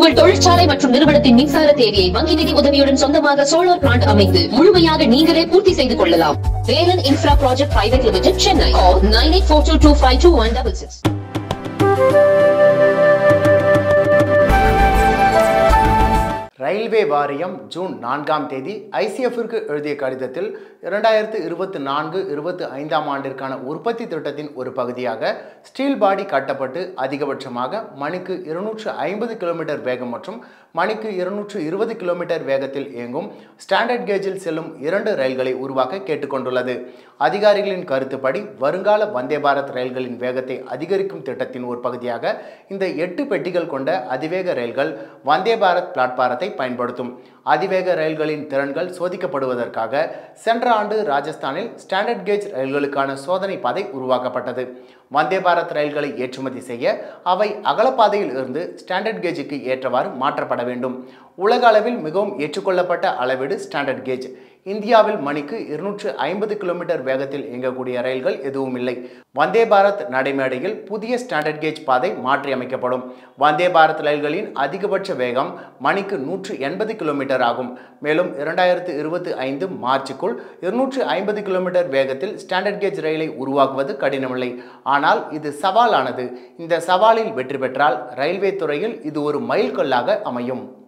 உங்கள் தொழிற்சாலை மற்றும் நிறுவனத்தின் மின்சார தேவையை வங்கி நிதி உதவியுடன் சொந்தமாக சோலார் பிளான்ட் அமைத்து முழுமையாக நீங்களே பூர்த்தி செய்து கொள்ளலாம் Velan infra project private limited Chennai nine eight four two two five two one double six railway வாரியம் ஜூன் நான்காம் தேதி ஐசிஎஃப்ற்கு எழுதிய கடிதத்தில் இரண்டாயிரத்து இருபத்தி நான்கு இருபத்தி ஐந்தாம் ஆண்டிற்கான உற்பத்தி திட்டத்தின் ஒரு பகுதியாக ஸ்டீல் பாடி கட்டப்பட்டு அதிகபட்சமாக மணிக்கு இருநூற்று ஐம்பது கிலோமீட்டர் வேகம் மற்றும் மணிக்கு இருநூற்று இருபது கிலோமீட்டர் வேகத்தில் இயங்கும் ஸ்டாண்டர்ட் கேஜில் செல்லும் இரண்டு ரயில்களை உருவாக்க கேட்டுக்கொண்டுள்ளது அதிகாரிகளின் கருத்துப்படி வருங்கால வந்தே பாரத் ரயில்களின் வேகத்தை அதிகரிக்கும் திட்டத்தின் ஒரு பகுதியாக இந்த எட்டு பெட்டிகள் கொண்ட அதிவேக ரயில்கள் வந்தே பாரத் பிளாட்பாரத்தை பயன்படுத்தும் அதிவேக ரயில்களின் திறன்கள் சோதிக்கப்படுவதற்காக சென்ற ஆண்டு ராஜஸ்தானில் ஸ்டாண்டர்ட் கேஜ் ரயில்களுக்கான சோதனை பாதை உருவாக்கப்பட்டது வந்தே பாரத் ரயில்களை ஏற்றுமதி செய்ய அவை அகலப்பாதையில் இருந்து ஸ்டாண்டர்ட் கேஜுக்கு ஏற்றவாறு மாற்றப்பட வேண்டும் உலக அளவில் மிகவும் ஏற்றுக்கொள்ளப்பட்ட அளவீடு ஸ்டாண்டர்ட் கேஜ் இந்தியாவில் மணிக்கு இருநூற்று ஐம்பது கிலோமீட்டர் வேகத்தில் இயங்கக்கூடிய ரயில்கள் எதுவும் இல்லை வந்தே பாரத் நடைமேடையில் புதிய ஸ்டாண்டர்ட் கேஜ் பாதை மாற்றியமைக்கப்படும் வந்தே பாரத் ரயில்களின் அதிகபட்ச வேகம் மணிக்கு நூற்று எண்பது கிலோமீட்டர் ஆகும் மேலும் இரண்டாயிரத்து இருபத்தி ஐந்து மார்ச்சுக்குள் இருநூற்று ஐம்பது கிலோமீட்டர் வேகத்தில் ஸ்டாண்டர்ட் கேஜ் ரயிலை உருவாக்குவது கடினமில்லை ஆனால் இது சவாலானது இந்த சவாலில் வெற்றி பெற்றால் ரயில்வே துறையில் இது ஒரு மைல்கல்லாக அமையும்